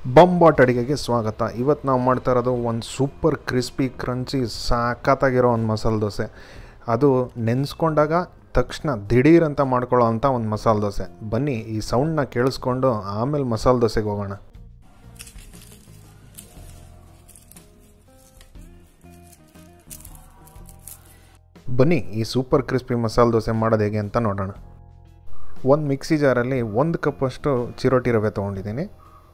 ಬಂಬಾಟ್ ಅಡುಗೆಗೆ ಸ್ವಾಗತ ಇವತ್ತು ನಾವು ಮಾಡ್ತಾ ಇರೋದು ಒಂದು ಸೂಪರ್ ಕ್ರಿಸ್ಪಿ ಕ್ರಂಚಿ ಸಾಕತ್ತಾಗಿರೋ ಒಂದು ಮಸಾಲೆ ದೋಸೆ ಅದು ನೆನೆಸ್ಕೊಂಡಾಗ ತಕ್ಷಣ ದಿಢೀರ್ ಅಂತ ಮಾಡ್ಕೊಳ್ಳೋ ಅಂಥ ಒಂದು ಮಸಾಲೆ ದೋಸೆ ಬನ್ನಿ ಈ ಸೌಂಡ್ನ ಕೇಳಿಸ್ಕೊಂಡು ಆಮೇಲೆ ಮಸಾಲೆ ದೋಸೆಗೆ ಹೋಗೋಣ ಬನ್ನಿ ಈ ಸೂಪರ್ ಕ್ರಿಸ್ಪಿ ಮಸಾಲೆ ದೋಸೆ ಮಾಡೋದು ಹೇಗೆ ಅಂತ ನೋಡೋಣ ಒಂದು ಮಿಕ್ಸಿ ಜಾರಲ್ಲಿ ಒಂದು ಕಪ್ಪಷ್ಟು ಚಿರೋಟಿ ರವೆ ತೊಗೊಂಡಿದ್ದೀನಿ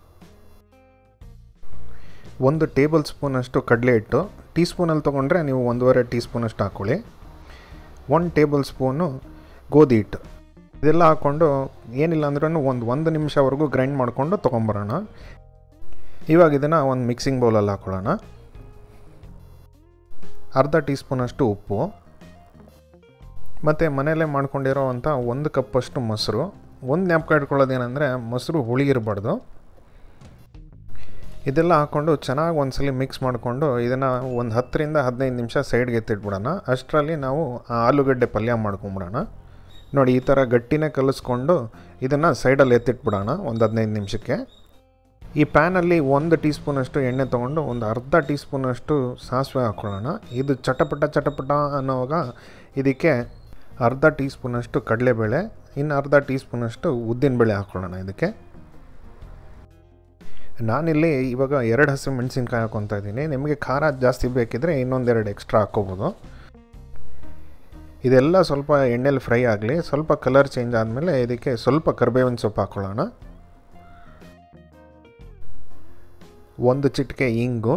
ಒಂದು ಟೇಬಲ್ ಸ್ಪೂನಷ್ಟು ಕಡಲೆ ಹಿಟ್ಟು ಟೀ ಸ್ಪೂನಲ್ಲಿ ತೊಗೊಂಡ್ರೆ ನೀವು ಒಂದೂವರೆ ಟೀ ಸ್ಪೂನಷ್ಟು ಹಾಕ್ಕೊಳ್ಳಿ ಒಂದು ಟೇಬಲ್ ಸ್ಪೂನು ಗೋಧಿ ಹಿಟ್ಟು ಇದೆಲ್ಲ ಹಾಕ್ಕೊಂಡು ಏನಿಲ್ಲ ಅಂದ್ರೂ ಒಂದು ಒಂದು ನಿಮಿಷವರೆಗೂ ಗ್ರೈಂಡ್ ಮಾಡಿಕೊಂಡು ತೊಗೊಂಬರೋಣ ಇವಾಗ ಇದನ್ನು ಒಂದು ಮಿಕ್ಸಿಂಗ್ ಬೌಲಲ್ಲಿ ಹಾಕ್ಕೊಳ್ಳೋಣ ಅರ್ಧ ಟೀ ಸ್ಪೂನಷ್ಟು ಉಪ್ಪು ಮತ್ತು ಮನೆಯಲ್ಲೇ ಮಾಡ್ಕೊಂಡಿರೋ ಅಂಥ ಒಂದು ಕಪ್ಪಷ್ಟು ಮೊಸರು ಒಂದು ಜ್ಞಾಪಕ ಇಟ್ಕೊಳ್ಳೋದೇನೆಂದರೆ ಮೊಸರು ಹುಳಿ ಇರಬಾರ್ದು ಇದೆಲ್ಲ ಹಾಕ್ಕೊಂಡು ಚೆನ್ನಾಗಿ ಒಂದ್ಸಲಿ ಮಿಕ್ಸ್ ಮಾಡಿಕೊಂಡು ಇದನ್ನು ಒಂದು ಹತ್ತರಿಂದ ಹದಿನೈದು ನಿಮಿಷ ಸೈಡ್ಗೆ ಎತ್ತಿಟ್ಬಿಡೋಣ ಅಷ್ಟರಲ್ಲಿ ನಾವು ಆ ಆಲೂಗಡ್ಡೆ ಪಲ್ಯ ಮಾಡ್ಕೊಂಬಿಡೋಣ ನೋಡಿ ಈ ಥರ ಗಟ್ಟಿನೇ ಕಲಿಸ್ಕೊಂಡು ಇದನ್ನು ಸೈಡಲ್ಲಿ ಎತ್ತಿಟ್ಬಿಡೋಣ ಒಂದು ಹದಿನೈದು ನಿಮಿಷಕ್ಕೆ ಈ ಪ್ಯಾನಲ್ಲಿ ಒಂದು ಟೀ ಸ್ಪೂನಷ್ಟು ಎಣ್ಣೆ ತೊಗೊಂಡು ಒಂದು ಅರ್ಧ ಟೀ ಸ್ಪೂನಷ್ಟು ಸಾಸಿವೆ ಹಾಕ್ಕೊಳ್ಳೋಣ ಇದು ಚಟಪಟ ಚಟಪಟ ಅನ್ನೋವಾಗ ಇದಕ್ಕೆ ಅರ್ಧ ಟೀ ಸ್ಪೂನಷ್ಟು ಕಡಲೆಬೇಳೆ ಇನ್ನು ಅರ್ಧ ಟೀ ಸ್ಪೂನಷ್ಟು ಉದ್ದಿನಬೇಳೆ ಹಾಕ್ಕೊಳ್ಳೋಣ ಇದಕ್ಕೆ ನಾನಿಲ್ಲಿ ಇವಾಗ ಎರಡು ಹಸಿ ಮೆಣಸಿನ್ಕಾಯಿ ಹಾಕ್ಕೊತಾ ಇದ್ದೀನಿ ನಿಮಗೆ ಖಾರ ಜಾಸ್ತಿ ಬೇಕಿದ್ರೆ ಇನ್ನೊಂದೆರಡು ಎಕ್ಸ್ಟ್ರಾ ಹಾಕ್ಕೋಬೋದು ಇದೆಲ್ಲ ಸ್ವಲ್ಪ ಎಣ್ಣೆಲಿ ಫ್ರೈ ಆಗಲಿ ಸ್ವಲ್ಪ ಕಲರ್ ಚೇಂಜ್ ಆದಮೇಲೆ ಇದಕ್ಕೆ ಸ್ವಲ್ಪ ಕರಿಬೇವಿನ ಸೊಪ್ಪು ಹಾಕ್ಕೊಳ್ಳೋಣ ಒಂದು ಚಿಟಿಕೆ ಇಂಗು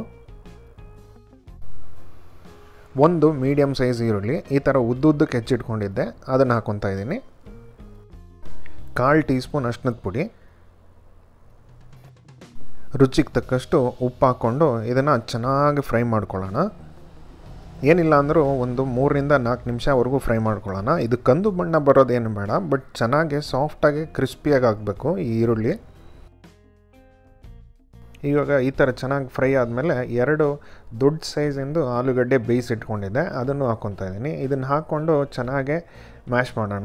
ಒಂದು ಮೀಡಿಯಮ್ ಸೈಜ್ ಈರುಳ್ಳಿ ಈ ಥರ ಉದ್ದುದ್ದಕ್ಕೆ ಹೆಚ್ಚಿಟ್ಕೊಂಡಿದ್ದೆ ಅದನ್ನು ಹಾಕ್ಕೊತಾ ಇದ್ದೀನಿ ಕಾಲು ಟೀ ಸ್ಪೂನ್ ಅಷ್ಟನದ ಪುಡಿ ರುಚಿಗೆ ತಕ್ಕಷ್ಟು ಉಪ್ಪು ಹಾಕ್ಕೊಂಡು ಇದನ್ನು ಚೆನ್ನಾಗಿ ಫ್ರೈ ಮಾಡ್ಕೊಳ್ಳೋಣ ಏನಿಲ್ಲ ಅಂದರೂ ಒಂದು ಮೂರರಿಂದ ನಾಲ್ಕು ನಿಮಿಷವರೆಗೂ ಫ್ರೈ ಮಾಡ್ಕೊಳ್ಳೋಣ ಇದು ಕಂದು ಬಣ್ಣ ಬರೋದೇನು ಬೇಡ ಬಟ್ ಚೆನ್ನಾಗಿ ಸಾಫ್ಟಾಗಿ ಕ್ರಿಸ್ಪಿಯಾಗಿ ಆಗಬೇಕು ಈ ಈರುಳ್ಳಿ ಇವಾಗ ಈ ಥರ ಚೆನ್ನಾಗಿ ಫ್ರೈ ಆದಮೇಲೆ ಎರಡು ದೊಡ್ಡ ಸೈಜಿಂದು ಆಲೂಗಡ್ಡೆ ಬೇಯಿಸಿಟ್ಕೊಂಡಿದ್ದೆ ಅದನ್ನು ಹಾಕ್ಕೊತಾ ಇದ್ದೀನಿ ಇದನ್ನು ಹಾಕ್ಕೊಂಡು ಚೆನ್ನಾಗೆ ಮ್ಯಾಶ್ ಮಾಡೋಣ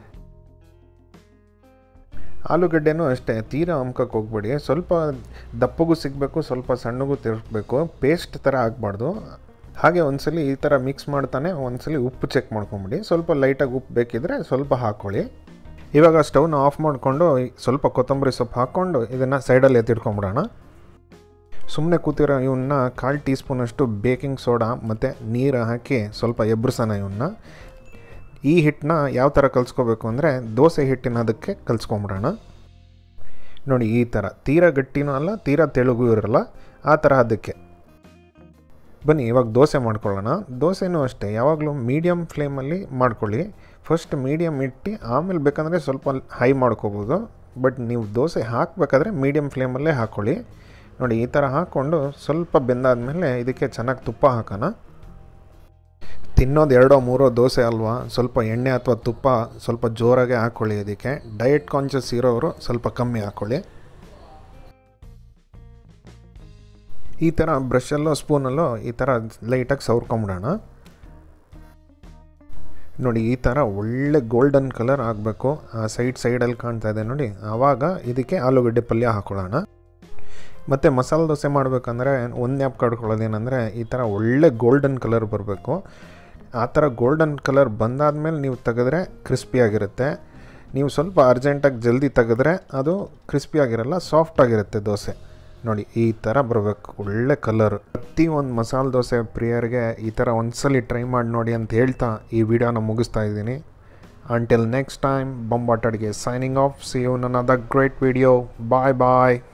ಆಲೂಗಡ್ಡೆನೂ ಅಷ್ಟೇ ತೀರಾ ಅಮ್ಕಕ್ಕೆ ಹೋಗ್ಬೇಡಿ ಸ್ವಲ್ಪ ದಪ್ಪಗೂ ಸಿಗಬೇಕು ಸ್ವಲ್ಪ ಸಣ್ಣಗೂ ತಿರುಗಬೇಕು ಪೇಸ್ಟ್ ಥರ ಆಗಬಾರ್ದು ಹಾಗೆ ಒಂದ್ಸಲಿ ಈ ಥರ ಮಿಕ್ಸ್ ಮಾಡ್ತಾನೆ ಒಂದ್ಸಲಿ ಉಪ್ಪು ಚೆಕ್ ಮಾಡ್ಕೊಂಬಿಡಿ ಸ್ವಲ್ಪ ಲೈಟಾಗಿ ಉಪ್ಪು ಬೇಕಿದ್ರೆ ಸ್ವಲ್ಪ ಹಾಕ್ಕೊಳ್ಳಿ ಇವಾಗ ಸ್ಟವ್ನ ಆಫ್ ಮಾಡಿಕೊಂಡು ಸ್ವಲ್ಪ ಕೊತ್ತಂಬರಿ ಸೊಪ್ಪು ಹಾಕ್ಕೊಂಡು ಇದನ್ನು ಸೈಡಲ್ಲಿ ಎತ್ತಿಟ್ಕೊಂಬಿಡೋಣ ಸುಮ್ಮನೆ ಕೂತಿರೋ ಇವನ್ನ ಕಾಲು ಟೀ ಸ್ಪೂನಷ್ಟು ಬೇಕಿಂಗ್ ಸೋಡಾ ಮತ್ತು ನೀರು ಹಾಕಿ ಸ್ವಲ್ಪ ಎಬ್ರಿಸೋಣ ಇವನ್ನ ಈ ಹಿಟ್ಟನ್ನ ಯಾವ ಥರ ಕಲಿಸ್ಕೋಬೇಕು ಅಂದರೆ ದೋಸೆ ಹಿಟ್ಟಿನ ಅದಕ್ಕೆ ಕಲಿಸ್ಕೊಂಬಿಡೋಣ ನೋಡಿ ಈ ಥರ ತೀರಾ ಗಟ್ಟಿನೂ ಅಲ್ಲ ತೀರಾ ತೆಳುಗೂ ಇರಲ್ಲ ಆ ಥರ ಅದಕ್ಕೆ ಬನ್ನಿ ಇವಾಗ ದೋಸೆ ಮಾಡ್ಕೊಳ್ಳೋಣ ದೋಸೆನೂ ಅಷ್ಟೇ ಯಾವಾಗಲೂ ಮೀಡಿಯಮ್ ಫ್ಲೇಮಲ್ಲಿ ಮಾಡ್ಕೊಳ್ಳಿ ಫಸ್ಟ್ ಮೀಡಿಯಮ್ ಇಟ್ಟು ಆಮೇಲೆ ಬೇಕಂದರೆ ಸ್ವಲ್ಪ ಹೈ ಮಾಡ್ಕೋಬೋದು ಬಟ್ ನೀವು ದೋಸೆ ಹಾಕಬೇಕಾದ್ರೆ ಮೀಡಿಯಮ್ ಫ್ಲೇಮಲ್ಲೇ ಹಾಕ್ಕೊಳ್ಳಿ ನೋಡಿ ಈ ಥರ ಹಾಕ್ಕೊಂಡು ಸ್ವಲ್ಪ ಬೆಂದಾದಮೇಲೆ ಇದಕ್ಕೆ ಚೆನ್ನಾಗಿ ತುಪ್ಪ ಹಾಕೋಣ ತಿನ್ನೋದು ಎರಡೋ ಮೂರೋ ದೋಸೆ ಅಲ್ವಾ ಸ್ವಲ್ಪ ಎಣ್ಣೆ ಅಥವಾ ತುಪ್ಪ ಸ್ವಲ್ಪ ಜೋರಾಗೆ ಹಾಕ್ಕೊಳ್ಳಿ ಇದಕ್ಕೆ ಡಯಟ್ ಕಾನ್ಷಿಯಸ್ ಇರೋರು ಸ್ವಲ್ಪ ಕಮ್ಮಿ ಹಾಕ್ಕೊಳ್ಳಿ ಈ ಥರ ಬ್ರಷಲ್ಲೋ ಸ್ಪೂನಲ್ಲೋ ಈ ಥರ ಲೈಟಾಗಿ ಸವರ್ಕೊಂಬಿಡೋಣ ನೋಡಿ ಈ ಥರ ಒಳ್ಳೆ ಗೋಲ್ಡನ್ ಕಲರ್ ಆಗಬೇಕು ಆ ಸೈಡ್ ಸೈಡಲ್ಲಿ ಕಾಣ್ತಾ ಇದೆ ನೋಡಿ ಆವಾಗ ಇದಕ್ಕೆ ಆಲೂಗಡ್ಡೆ ಪಲ್ಯ ಹಾಕೊಳ್ಳೋಣ ಮತ್ತು ಮಸಾಲೆ ದೋಸೆ ಮಾಡಬೇಕಂದ್ರೆ ಒಂದು ನ್ಯಾಪ್ ಕಡ್ಕೊಳ್ಳೋದೇನೆಂದರೆ ಈ ಥರ ಒಳ್ಳೆ ಗೋಲ್ಡನ್ ಕಲರ್ ಬರಬೇಕು ಆ ಥರ ಗೋಲ್ಡನ್ ಕಲರ್ ಬಂದಾದಮೇಲೆ ನೀವು ತೆಗೆದ್ರೆ ಕ್ರಿಸ್ಪಿಯಾಗಿರುತ್ತೆ ನೀವು ಸ್ವಲ್ಪ ಅರ್ಜೆಂಟಾಗಿ ಜಲ್ದಿ ತೆಗೆದ್ರೆ ಅದು ಕ್ರಿಸ್ಪಿಯಾಗಿರಲ್ಲ ಸಾಫ್ಟಾಗಿರುತ್ತೆ ದೋಸೆ ನೋಡಿ ಈ ಥರ ಬರಬೇಕು ಒಳ್ಳೆ ಕಲರ್ ಪ್ರತಿ ಒಂದು ಮಸಾಲೆ ದೋಸೆ ಪ್ರಿಯರಿಗೆ ಈ ಥರ ಒಂದ್ಸಲಿ ಟ್ರೈ ಮಾಡಿ ನೋಡಿ ಅಂತ ಹೇಳ್ತಾ ಈ ವಿಡಿಯೋನ ಮುಗಿಸ್ತಾ ಇದ್ದೀನಿ ಅಂಟಿಲ್ ನೆಕ್ಸ್ಟ್ ಟೈಮ್ ಬೊಂಬಾಟ್ ಅಡುಗೆ ಸೈನಿಂಗ್ ಆಫ್ ಸಿ ಯು ನನ್ನ ಅದ ಗ್ರೇಟ್ ವಿಡಿಯೋ ಬಾಯ್ ಬಾಯ್